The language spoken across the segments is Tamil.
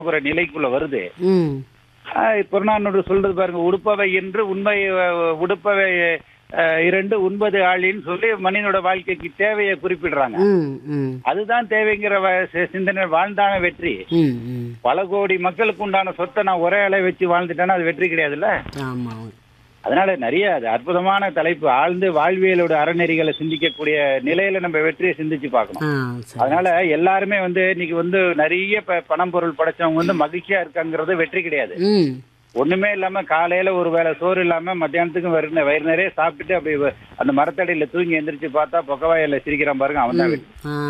போகிற நிலைக்குள்ள வருது ம் ஆஹ் புறநானூறு சொல்றது பாருங்க உடுப்பவை என்று உண்மை அஹ், உடுப்பவை அஹ், இரண்டு உண்பது ஆளின்னு சொல்லி மனிதனோட வாழ்க்கைக்கு தேவையை குறிப்பிடுறாங்க ம் ம் அதுதான் தேவைங்கிற வ- சி- சிந்தனை வாழ்ந்தான வெற்றி ம் ம் பல கோடி மக்களுக்கு உண்டான சொத்தை நான் ஒரே அளவு வச்சு வாழ்ந்துட்டேன்னா அது வெற்றி கிடையாதுல்ல ஆமாம் அதனால நிறைய அது அற்புதமான தலைப்பு ஆழ்ந்து வாழ்வியலோட அறநெறிகளை சிந்திக்கக்கூடிய நிலையில நம்ம வெற்றியை சிந்திச்சு பார்க்கணும் ஆ சரி அதனால எல்லாருமே வந்து இன்னைக்கு வந்து நிறைய ப- பணம் பொருள் படைச்சவங்க வந்து மகிழ்ச்சியா இருக்காங்கிறது வெற்றி கிடையாது ம் ஒண்ணுமே இல்லாம காலையில ஒரு வேளை சோறு இல்லாம மத்தியானத்துக்கு வயிறு வயிறு நிறைய சாப்பிட்டுட்டு அப்படி வ- அந்த மரத்தடியில தூங்கி எந்திரிச்சு பார்த்தா பொக்கவாயில சிரிக்கிறான் பாருங்க அவன் தான் வெற்றி ஆ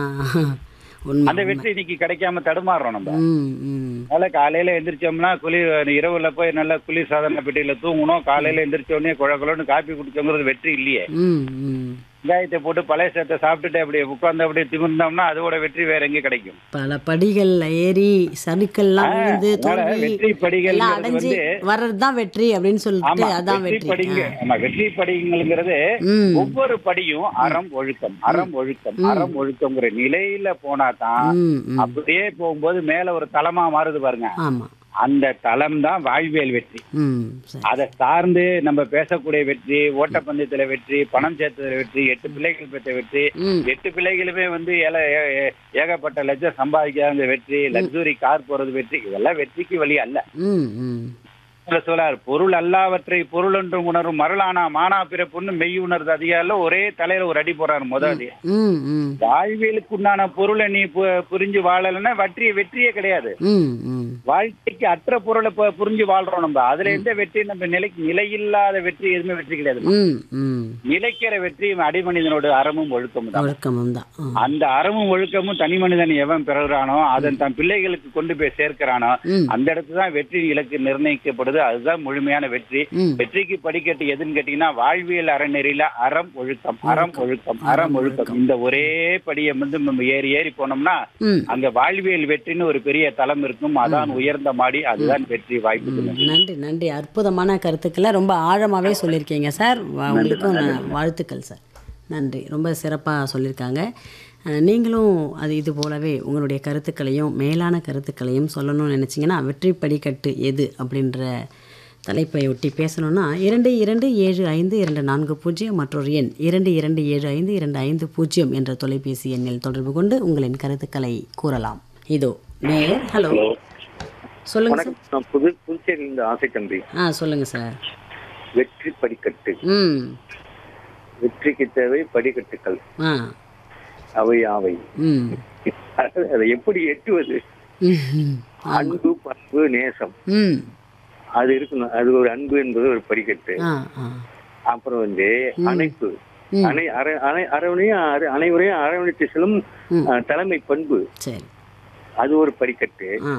உண்மை அந்த வெற்றி இன்னைக்கு கிடைக்காம தடுமாறுறோம் நம்ம ம் ம் அதனால காலையில எந்திரிச்சோம்னா குளிர் இரவுல போய் நல்லா குளிர் சாதன பெட்டியில தூங்கணும் காலையில எந்திரிச்ச உடனே குழ குழன்னு காப்பி குடிச்சோங்கிறது வெற்றி இல்லையே ம் ம் வெங்காயத்தை போட்டு பழைய சேத்தை சாப்பிட்டுட்டு அப்படியே உட்கார்ந்து அப்படியே திமிர்ந்தோம்னா அதோட வெற்றி வேற எங்க கிடைக்கும் பல படிகள் ஏறி சறுக்கல்லாம் விழுந்து அதனால தோல்வி வெற்றி படிகள் எல்லாம் அடைஞ்சு வர்றது தான் வெற்றி அப்படின்னு சொல்லிட்டு ஆமா அதான் வெற்றி வெற்றி படிங்க ஆமா வெற்றி படிங்கிறது ம் ஒவ்வொரு படியும் அறம் ஒழுக்கம் அறம் ஒழுக்கம் அறம் ஒழுக்கம்ங்கிற நிலையில போனா தான் ம் ம் அப்படியே போகும்போது மேல ஒரு தலமா மாறுது பாருங்க ஆமா அந்த தலம் தான் வாழ்வியல் வெற்றி ம் சரி அதை சார்ந்து நம்ம பேசக்கூடிய வெற்றி ஓட்டப்பந்தயத்துல வெற்றி பணம் சேர்த்ததுல வெற்றி எட்டு பிள்ளைகள் பெற்ற வெற்றி ம் எட்டு பிள்ளைகளுமே வந்து ஏல ஏ- ஏ- ஏகப்பட்ட லட்சம் சம்பாதிக்காத வெற்றி லக்ஸுரி கார் போறது வெற்றி இதெல்லாம் வெற்றிக்கு வழி அல்ல ம் ம் இதுல சொல்லார் பொருள் அல்லாவற்றை பொருள் என்று உணரும் மருளானா மானா பிறப்புன்னு மெய் உணர்து அதிகால ஒரே தலையில ஒரு அடி போறாரு முத அடி ம் ம் வாழ்வியலுக்கு உண்டான பொருளை நீ பு- புரிஞ்சு வாழலைன்னா வெற்றி வெற்றியே கிடையாது ம் ம் வாழ்க்கைக்கு அற்ற பொருளை பு- புரிஞ்சு வாழ்றோம் நம்ம அதுல எந்த வெற்றி நம்ம நிலைக்கு நிலையில்லாத வெற்றி எதுவுமே வெற்றி கிடையாது ம் ம் நிலைக்கிற வெற்றி அடிமனிதனோட அறமும் ஒழுக்கமும் தான் ஒழுக்கமும் தான் ஆ. அந்த அறமும் ஒழுக்கமும் தனி மனிதன் எவன் பிறகுறானோ அதன் தன் பிள்ளைகளுக்கு கொண்டு போய் சேர்க்கிறானோ ம் அந்த இடத்துல தான் வெற்றி இலக்கு நிர்ணயிக்கப்படுது அதுதான் முழுமையான வெற்றி ம் வெற்றிக்கு படிக்கட்டு எதுன்னு கேட்டீங்கன்னா வாழ்வியல் அறநெறியில அறம் ஒழுக்கம் அறம் ஒழுக்கம் அறம் ஒழுக்கம் இந்த ஒரே படியை வந்து நம்ம ஏறி ஏறி போனோம்னா ம் அங்க வாழ்வியல் வெற்றின்னு ஒரு பெரிய தளம் இருக்கும் அதான் உயர்ந்த மாடி அதுதான் வெற்றி வாய்ப்பு நன்றி நன்றி அற்புதமான கருத்துக்களை ரொம்ப ஆழமாகவே சொல்லியிருக்கீங்க சார் வா- உங்களுக்கும் நான் வாழ்த்துக்கள் சார் நன்றி ரொம்ப சிறப்பாக சொல்லியிருக்காங்க அஹ், நீங்களும் அது இது போலவே உங்களுடைய கருத்துக்களையும் மேலான கருத்துக்களையும் சொல்லணும்னு நினச்சிங்கன்னா வெற்றி படிக்கட்டு எது அப்படின்ற தலைப்பை ஒட்டி பேசணும்னா இரண்டு இரண்டு ஏழு ஐந்து இரண்டு நான்கு பூஜ்ஜியம் மற்றொரு எண் இரண்டு இரண்டு ஏழு ஐந்து இரண்டு ஐந்து பூஜ்ஜியம் என்ற தொலைபேசி எண்ணில் தொடர்பு கொண்டு உங்களின் கருத்துக்களை கூறலாம் இதோ நேயர் ஹலோ சொல்லுங்க சார் வணக்கம் நான் புது புதுச்சேரியிலிருந்து ஆசை தம்பி ஆ சொல்லுங்க சார் வெற்றி படிக்கட்டு ம் வெற்றிக்கு தேவை படிக்கட்டுகள் ஆ அவை யாவை ம் அதாவது அதை எப்படி எட்டுவது ம் அன்பு பண்பு நேசம் ம் அது இருக்கணும் அது ஒரு அன்பு என்பது ஒரு படிக்கட்டு ஆ ஆ அப்புறம் வந்து அணைப்பு ம். அனை அரை அனை அரவணையும் அரை- அனைவரையும் அரவணைத்து செல்லும் ம். அஹ், தலைமை பண்பு சரி அது ஒரு படிக்கட்டு ஆ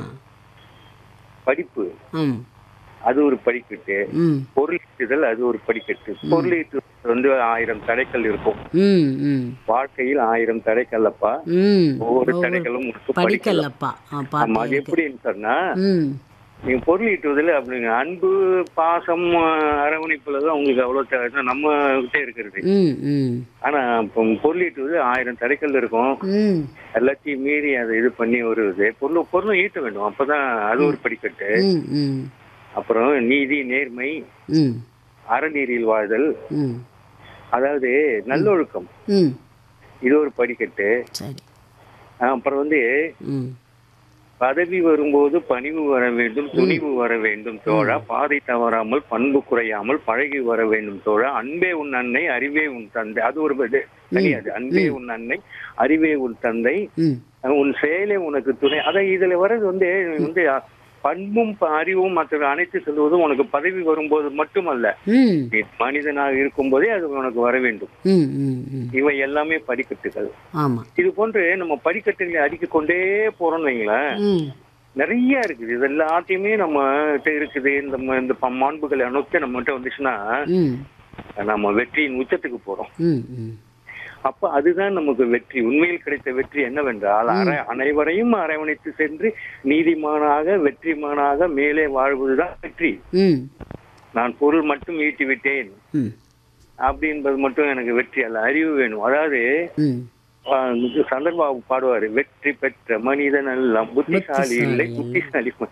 படிப்பு ம் அது ஒரு படிக்கட்டு ம் பொருள் ஈட்டுதல் அது ஒரு படிக்கட்டு பொருள் ஈட்டுதல் வந்து ஆயிரம் தடைகள் இருக்கும் ம் ம் வாழ்க்கையில் ஆயிரம் தடைகள் அப்பா ம் ஒவ்வொரு தடைகளும் உனக்கு படிக்கலாம் படிக்கலப்பா ஆ ஆமா பாட்டு அது எப்படின்னு சொன்னா ம் நீங்க பொருள் ஈட்டுவதில் அப்படிங்க அன்பு பாசம் அஹ், அரவணைப்புல தான் உங்களுக்கு அவ்வளவு தேவை நம்ம கிட்ட இருக்கிறது ம் ம் ஆனா இப்போ பொருள் ஈட்டுவது ஆயிரம் தடைகள் இருக்கும் ம் எல்லாத்தையும் மீறி அதை இது பண்ணி வருவது பொருள் பொருளும் ஈட்ட வேண்டும் அப்பதான் அது ஒரு படிக்கட்டு ம் ம் அப்புறம் நீதி நேர்மை ம் அறநீரில் வாழ்தல் ம் அதாவது நல்லொழுக்கம் ம் இது ஒரு படிக்கட்டு சரி அஹ், அப்புறம் வந்து ம் பதவி வரும்போது பணிவு வர வேண்டும் துணிவு வர வேண்டும் தோழா பாதை தவறாமல் பண்பு குறையாமல் பழகி வர வேண்டும் தோழா அன்பே உன் அன்னை அறிவே உன் தந்தை அது ஒரு இது தனியாது அன்பே உன் அன்னை அறிவே உன் தந்தை ம் உன் செயலே உனக்கு துணை அதை இதுல வர்றது வந்து நீ வந்து பண்பும் ப- அறிவும் மற்ற அனைத்து சொல்வதும் உனக்கு பதவி வரும்போது மட்டுமல்ல ம் நீ மனிதனாக இருக்கும்போதே அது உனக்கு வர வேண்டும் ம் ம் ம் இவை எல்லாமே படிக்கட்டுகள் ஆமாம் இது போன்று நம்ம படிக்கட்டுகளை அடிக்க கொண்டே போறோம்னு வைங்களேன் ம் நிறைய இருக்குது இது எல்லாத்தையுமே நம்ம கிட்ட இருக்குது இந்த ம- இந்த ப- மாண்புகளை அணுக்க நம்ம கிட்ட வந்துச்சுன்னா ம் நம்ம வெற்றியின் உச்சத்துக்கு போறோம் ம் ம் அப்ப அதுதான் நமக்கு வெற்றி உண்மையில் கிடைத்த வெற்றி என்னவென்றால் அரை அனைவரையும் அரவணைத்து சென்று நீதிமானாக வெற்றிமானாக மேலே வாழ்வதுதான் வெற்றி ம் நான் பொருள் மட்டும் ஈட்டி விட்டேன் ம் அப்படி என்பது மட்டும் எனக்கு வெற்றி அல்ல அறிவு வேணும் அதாவது ம் ஆஹ், இது சந்தர்பாபு பாடுவாரு வெற்றி பெற்ற மனிதன் எல்லாம் புத்திசாலி இல்லை புத்திசாலி இல்லை. புத்திசாலி